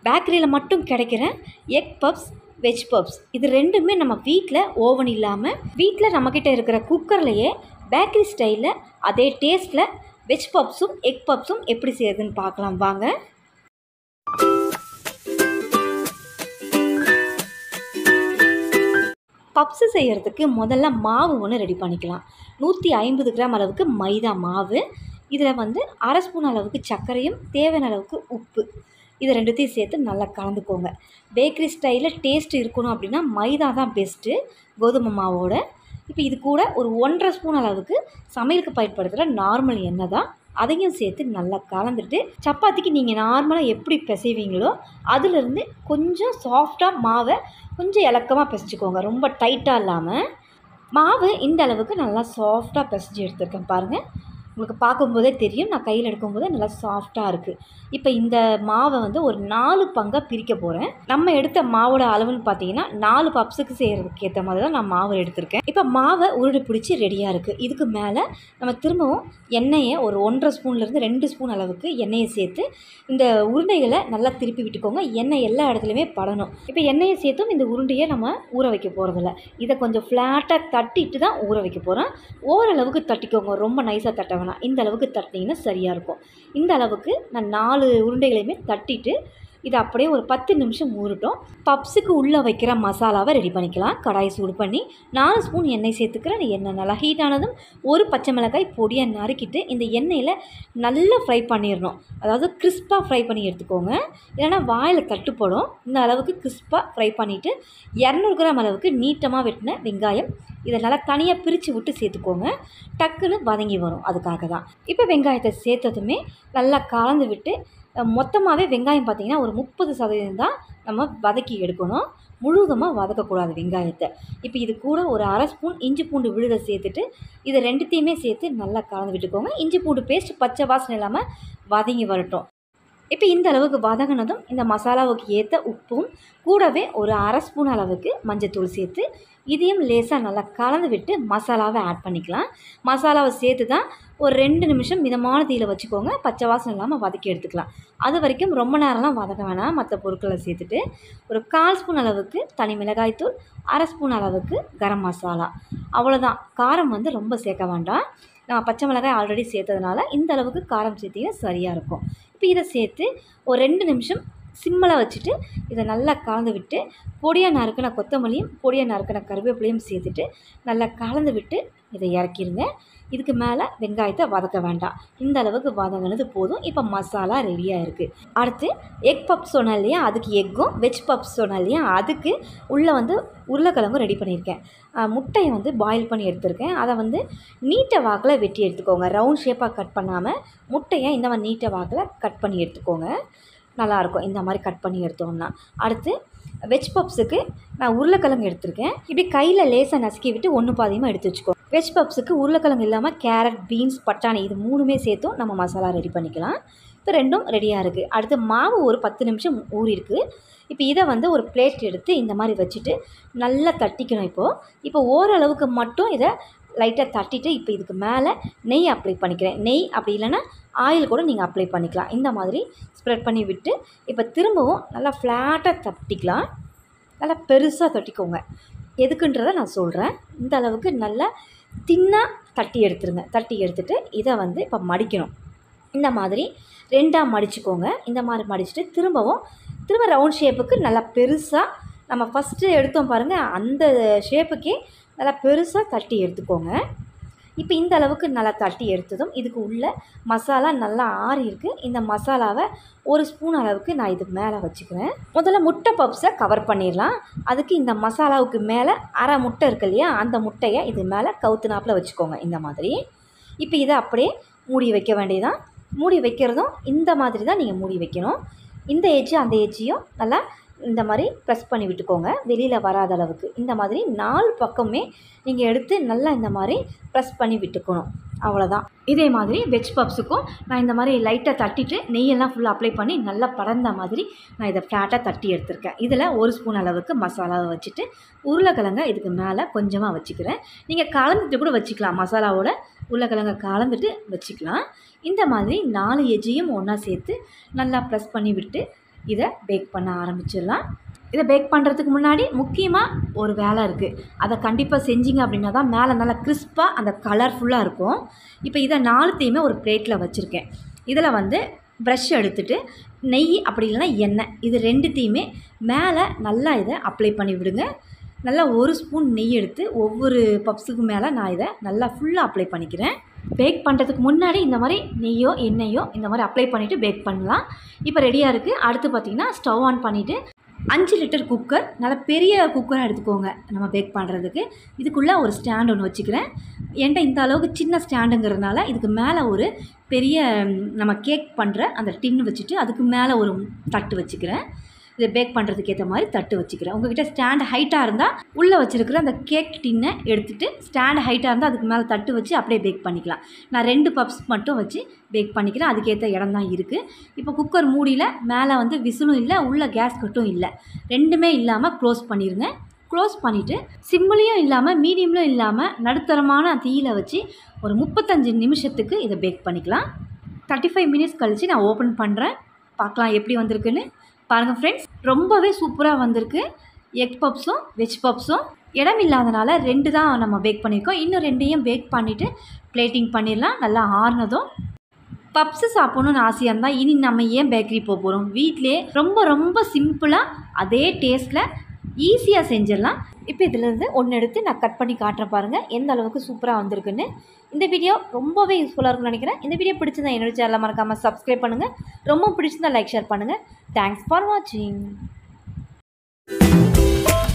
பேக்கரியில் மட்டும் கிடைக்கிற எக் பப்ஸ் வெஜ் பப்ஸ் இது ரெண்டுமே நம்ம வீட்டில் ஓவன் இல்லாமல் வீட்டில் நம்மக்கிட்ட இருக்கிற குக்கர்லேயே பேக்கரி ஸ்டைலில் அதே டேஸ்ட்டில் வெஜ் பப்ஸும் எக் பப்ஸும் எப்படி செய்யுதுன்னு பார்க்கலாம் வாங்க பப்ஸு செய்கிறதுக்கு முதல்ல மாவு ஒன்று ரெடி பண்ணிக்கலாம் நூற்றி ஐம்பது கிராம் அளவுக்கு மைதா மாவு இதில் வந்து அரை ஸ்பூன் அளவுக்கு சர்க்கரையும் தேவையான அளவுக்கு உப்பு இது ரெண்டுத்தையும் சேர்த்து நல்லா கலந்துக்கோங்க பேக்கரி ஸ்டைலில் டேஸ்ட் இருக்கணும் அப்படின்னா மைதா தான் பெஸ்ட்டு கோதுமை மாவோட இப்போ இது கூட ஒரு ஒன்றரை ஸ்பூன் அளவுக்கு சமையலுக்கு பயன்படுத்துகிற நார்மல் எண்ணெய் தான் அதையும் சேர்த்து நல்லா கலந்துட்டு சப்பாத்திக்கு நீங்கள் நார்மலாக எப்படி பிசைவீங்களோ அதிலிருந்து கொஞ்சம் சாஃப்டாக மாவை கொஞ்சம் இலக்கமாக பிசைச்சிக்கோங்க ரொம்ப டைட்டாக இல்லாமல் மாவு இந்த அளவுக்கு நல்லா சாஃப்டாக பிசைஞ்சு எடுத்துருக்கேன் பாருங்கள் உங்களுக்கு பார்க்கும்போதே தெரியும் நான் கையில் எடுக்கும்போதே நல்லா சாஃப்டாக இருக்குது இப்போ இந்த மாவை வந்து ஒரு நாலு பங்காக பிரிக்க போகிறேன் நம்ம எடுத்த மாவோட அளவுன்னு பார்த்தீங்கன்னா நாலு பப்ஸுக்கு செய்கிறதுக்கு ஏற்ற மாதிரி தான் நான் மாவு எடுத்திருக்கேன் இப்போ மாவை உருண்டை பிடிச்சி ரெடியாக இருக்குது இதுக்கு மேலே நம்ம திரும்பவும் எண்ணெயை ஒரு ஒன்றரை ஸ்பூன்லேருந்து ரெண்டு ஸ்பூன் அளவுக்கு எண்ணெயை சேர்த்து இந்த உருண்டைகளை நல்லா திருப்பி விட்டுக்கோங்க எண்ணெய் எல்லா இடத்துலையுமே படணும் இப்போ எண்ணெயை சேர்த்தும் இந்த உருண்டையை நம்ம ஊற வைக்க போகிறதில்ல இதை கொஞ்சம் ஃப்ளாட்டாக தட்டிட்டு தான் ஊற வைக்க போகிறோம் ஓரளவுக்கு தட்டிக்கோங்க ரொம்ப நைஸாக தட்ட வேணாம் இந்த அளவுக்கு தட்டினீங்கன்னா சரியாக இருக்கும் இந்த அளவுக்கு நான் நாலு உருண்டைகளையுமே தட்டிட்டு இது அப்படியே ஒரு பத்து நிமிஷம் ஊறட்டும் பப்ஸுக்கு உள்ளே வைக்கிற மசாலாவை ரெடி பண்ணிக்கலாம் கடாயை சூடு பண்ணி நாலு ஸ்பூன் எண்ணெய் சேர்த்துக்கிறேன் அந்த எண்ணெய் நல்லா ஹீட் ஆனதும் ஒரு பச்சை மிளகாய் பொடியாக நறுக்கிட்டு இந்த எண்ணெயில் நல்லா ஃப்ரை பண்ணிடணும் அதாவது கிறிஸ்பாக ஃப்ரை பண்ணி எடுத்துக்கோங்க இல்லைன்னா வாயில் தட்டுப்படும் இந்த அளவுக்கு கிறிஸ்பாக ஃப்ரை பண்ணிவிட்டு இரநூறு கிராம் அளவுக்கு நீட்டமாக வெட்டின வெங்காயம் இதை நல்லா தனியாக பிரித்து விட்டு சேர்த்துக்கோங்க டக்குன்னு வதங்கி வரும் அதுக்காக தான் இப்போ வெங்காயத்தை சேர்த்ததுமே நல்லா கலந்து விட்டு மொத்தமாகவே வெங்காயம் பார்த்திங்கன்னா ஒரு முப்பது சதவீதம் தான் நம்ம வதக்கி எடுக்கணும் முழுவதுமாக வதக்கக்கூடாது வெங்காயத்தை இப்போ இது கூட ஒரு அரை ஸ்பூன் இஞ்சி பூண்டு விழுதை சேர்த்துட்டு இதை ரெண்டுத்தையுமே சேர்த்து நல்லா கலந்து விட்டுக்கோங்க இஞ்சி பூண்டு பேஸ்ட் பச்சை வாசனை இல்லாமல் வதங்கி வரட்டும் இப்போ இந்த அளவுக்கு வதங்கினதும் இந்த மசாலாவுக்கு ஏற்ற உப்பும் கூடவே ஒரு அரை ஸ்பூன் அளவுக்கு மஞ்சத்தூள் சேர்த்து இதையும் லேசாக நல்லா கலந்து விட்டு மசாலாவை ஆட் பண்ணிக்கலாம் மசாலாவை சேர்த்து தான் ஒரு ரெண்டு நிமிஷம் மிதமான தீயில் வச்சுக்கோங்க பச்சை வாசனை இல்லாமல் வதக்கி எடுத்துக்கலாம் அது வரைக்கும் ரொம்ப நேரம்லாம் வதக்க வேணாம் மற்ற பொருட்களை சேர்த்துட்டு ஒரு கால் ஸ்பூன் அளவுக்கு தனி மிளகாய்த்தூள் அரை ஸ்பூன் அளவுக்கு கரம் மசாலா அவ்வளோதான் காரம் வந்து ரொம்ப சேர்க்க வேண்டாம் நான் பச்சை மிளகாய் ஆல்ரெடி சேர்த்ததுனால இந்த அளவுக்கு காரம் சேர்த்திங்கன்னா சரியாக இருக்கும் இப்போ இதை சேர்த்து ஒரு ரெண்டு நிமிஷம் சிம்மில் வச்சுட்டு இதை நல்லா கலந்து விட்டு பொடியாக நறுக்கின கொத்தமல்லியும் பொடியாக நறுக்கின கருவேப்பிலையும் சேர்த்துட்டு நல்லா கலந்து விட்டு இதை இறக்கிடுங்க இதுக்கு மேலே வெங்காயத்தை வதக்க வேண்டாம் இந்த அளவுக்கு வதங்கினது போதும் இப்போ மசாலா ரெடியாக இருக்குது அடுத்து எக் பப்ஸ் சொன்னேன் இல்லையா அதுக்கு எக்கும் வெஜ் பப்ஸ் சொன்னேன் இல்லையா அதுக்கு உள்ளே வந்து உருளைக்கிழங்கும் ரெடி பண்ணியிருக்கேன் முட்டையை வந்து பாயில் பண்ணி எடுத்திருக்கேன் அதை வந்து நீட்டை வாக்கில் வெட்டி எடுத்துக்கோங்க ரவுண்ட் ஷேப்பாக கட் பண்ணாமல் முட்டையை இந்த மாதிரி நீட்டை வாக்கில் கட் பண்ணி எடுத்துக்கோங்க நல்லாயிருக்கும் இந்த மாதிரி கட் பண்ணி எடுத்தோம்னா அடுத்து வெஜ் பப்ஸுக்கு நான் உருளைக்கிழங்கு எடுத்திருக்கேன் இப்படி கையில் லேசாக நசுக்கி விட்டு ஒன்று பாதியமாக எடுத்து வச்சுக்கோ வெஜ் பப்ஸுக்கு உருளைக்கிழங்கு இல்லாமல் கேரட் பீன்ஸ் பட்டாணி இது மூணுமே சேர்த்தும் நம்ம மசாலா ரெடி பண்ணிக்கலாம் இப்போ ரெண்டும் ரெடியாக இருக்குது அடுத்து மாவு ஒரு பத்து நிமிஷம் ஊறிருக்கு இப்போ இதை வந்து ஒரு பிளேட் எடுத்து இந்த மாதிரி வச்சுட்டு நல்லா தட்டிக்கணும் இப்போது இப்போ ஓரளவுக்கு மட்டும் இதை லைட்டாக தட்டிட்டு இப்போ இதுக்கு மேலே நெய் அப்ளை பண்ணிக்கிறேன் நெய் அப்படி இல்லைன்னா ஆயில் கூட நீங்கள் அப்ளை பண்ணிக்கலாம் இந்த மாதிரி ஸ்ப்ரெட் பண்ணி விட்டு இப்போ திரும்பவும் நல்லா ஃப்ளாட்டாக தட்டிக்கலாம் நல்லா பெருசாக தட்டிக்கோங்க எதுக்குன்றதை நான் சொல்கிறேன் இந்த அளவுக்கு நல்லா தின்னாக தட்டி எடுத்துருங்க தட்டி எடுத்துகிட்டு இதை வந்து இப்போ மடிக்கணும் இந்த மாதிரி ரெண்டாக மடிச்சுக்கோங்க இந்த மாதிரி மடிச்சுட்டு திரும்பவும் திரும்ப ரவுண்ட் ஷேப்புக்கு நல்லா பெருசாக நம்ம ஃபஸ்ட்டு எடுத்தோம் பாருங்கள் அந்த ஷேப்புக்கே நல்லா பெருசாக தட்டி எடுத்துக்கோங்க இப்போ இந்த அளவுக்கு நல்லா தட்டி எடுத்ததும் இதுக்கு உள்ள மசாலா நல்லா ஆறி இருக்குது இந்த மசாலாவை ஒரு ஸ்பூன் அளவுக்கு நான் இது மேலே வச்சுக்கிறேன் முதல்ல முட்டை பப்ஸை கவர் பண்ணிடலாம் அதுக்கு இந்த மசாலாவுக்கு மேலே அரை முட்டை இருக்கு இல்லையா அந்த முட்டையை இது மேலே கவுத்துனாப்பில் வச்சுக்கோங்க இந்த மாதிரி இப்போ இதை அப்படியே மூடி வைக்க வேண்டியதான் மூடி வைக்கிறதும் இந்த மாதிரி தான் நீங்கள் மூடி வைக்கணும் இந்த எஜ்ஜு அந்த எஜ்ஜையும் நல்லா இந்த மாதிரி ப்ரெஸ் பண்ணி விட்டுக்கோங்க வெளியில் வராத அளவுக்கு இந்த மாதிரி நாலு பக்கமே நீங்கள் எடுத்து நல்லா இந்த மாதிரி ப்ரெஸ் பண்ணி விட்டுக்கணும் அவ்வளோதான் இதே மாதிரி வெஜ் பப்ஸுக்கும் நான் இந்த மாதிரி லைட்டாக தட்டிட்டு நெய்யெல்லாம் ஃபுல்லாக அப்ளை பண்ணி நல்லா படர்ந்த மாதிரி நான் இதை ஃப்ளாட்டாக தட்டி எடுத்திருக்கேன் இதில் ஒரு ஸ்பூன் அளவுக்கு மசாலாவை வச்சுட்டு உருளைக்கிழங்க இதுக்கு மேலே கொஞ்சமாக வச்சுக்கிறேன் நீங்கள் கலந்துட்டு கூட வச்சுக்கலாம் மசாலாவோட உருளைக்கிழங்க கலந்துட்டு வச்சுக்கலாம் இந்த மாதிரி நாலு எஜ்ஜையும் ஒன்றா சேர்த்து நல்லா ப்ரெஸ் பண்ணி விட்டு இதை பேக் பண்ண ஆரம்பிச்சிடலாம் இதை பேக் பண்ணுறதுக்கு முன்னாடி முக்கியமாக ஒரு வேலை இருக்குது அதை கண்டிப்பாக செஞ்சீங்க அப்படின்னா தான் மேலே நல்லா கிறிஸ்பாக அந்த கலர்ஃபுல்லாக இருக்கும் இப்போ இதை நாலுத்தையுமே ஒரு பிளேட்டில் வச்சுருக்கேன் இதில் வந்து ப்ரஷ் எடுத்துட்டு நெய் அப்படி இல்லைன்னா எண்ணெய் இது ரெண்டுத்தையுமே மேலே நல்லா இதை அப்ளை பண்ணி விடுங்க நல்லா ஒரு ஸ்பூன் நெய் எடுத்து ஒவ்வொரு பப்ஸுக்கு மேலே நான் இதை நல்லா ஃபுல்லாக அப்ளை பண்ணிக்கிறேன் பேக் பண்ணுறதுக்கு முன்னாடி இந்த மாதிரி நெய்யோ எண்ணெயோ இந்த மாதிரி அப்ளை பண்ணிவிட்டு பேக் பண்ணலாம் இப்போ ரெடியாக இருக்குது அடுத்து பார்த்திங்கன்னா ஸ்டவ் ஆன் பண்ணிவிட்டு அஞ்சு லிட்டர் குக்கர் நல்லா பெரிய குக்கராக எடுத்துக்கோங்க நம்ம பேக் பண்ணுறதுக்கு இதுக்குள்ளே ஒரு ஸ்டாண்ட் ஒன்று வச்சுக்கிறேன் என்கிட்ட இந்த அளவுக்கு சின்ன ஸ்டாண்டுங்கிறதுனால இதுக்கு மேலே ஒரு பெரிய ம், நம்ம கேக் பண்ணுற அந்த டின் வச்சுட்டு அதுக்கு மேலே ஒரு தட்டு வச்சுக்கிறேன் இதை பேக் பண்ணுறதுக்கு ஏற்ற மாதிரி தட்டு வச்சுக்கிறேன் உங்ககிட்ட ஸ்டாண்ட் ஹைட்டாக இருந்தால் உள்ளே வச்சுருக்கிற அந்த கேக் டின்னை எடுத்துகிட்டு ஸ்டாண்ட் ஹைட்டாக இருந்தால் அதுக்கு மேலே தட்டு வச்சு அப்படியே பேக் பண்ணிக்கலாம் நான் ரெண்டு பப்ஸ் மட்டும் வச்சு பேக் பண்ணிக்கிறேன் அதுக்கேற்ற இடம் தான் இருக்குது இப்போ குக்கர் மூடியில் மேலே வந்து விசிலும் இல்லை உள்ள கேஸ் கட்டும் இல்லை ரெண்டுமே இல்லாமல் க்ளோஸ் பண்ணிடுங்க க்ளோஸ் பண்ணிவிட்டு சிம்மிலையும் இல்லாமல் மீடியம்லையும் இல்லாமல் நடுத்தரமான தீயில வச்சு ஒரு முப்பத்தஞ்சு நிமிஷத்துக்கு இதை பேக் பண்ணிக்கலாம் தேர்ட்டி ஃபைவ் மினிட்ஸ் கழித்து நான் ஓப்பன் பண்ணுறேன் பார்க்கலாம் எப்படி வந்திருக்குன்னு பாருங்கள் ஃப்ரெண்ட்ஸ் ரொம்பவே சூப்பராக வந்திருக்கு எக் பப்ஸும் வெஜ் பப்ஸும் இடம் இல்லாதனால ரெண்டு தான் நம்ம பேக் பண்ணியிருக்கோம் இன்னும் ரெண்டையும் பேக் பண்ணிவிட்டு பிளேட்டிங் பண்ணிடலாம் நல்லா ஆறுனதும் பப்ஸு சாப்பிடணும்னு ஆசையாக இருந்தால் இனி நம்ம ஏன் பேக்கரி போக போகிறோம் வீட்டிலே ரொம்ப ரொம்ப சிம்பிளாக அதே டேஸ்ட்டில் ஈஸியாக செஞ்சிடலாம் இப்போ இதிலேருந்து ஒன்று எடுத்து நான் கட் பண்ணி காட்டுறேன் பாருங்கள் எந்த அளவுக்கு சூப்பராக வந்திருக்குன்னு இந்த வீடியோ ரொம்பவே யூஸ்ஃபுல்லாக இருக்கும்னு நினைக்கிறேன் இந்த வீடியோ பிடிச்சிருந்தா என்னோட சேனலை மறக்காமல் சப்ஸ்கிரைப் பண்ணுங்கள் ரொம்ப பிடிச்சிருந்தா லைக் ஷேர் பண்ணுங்கள் தேங்க்ஸ் ஃபார் வாட்சிங்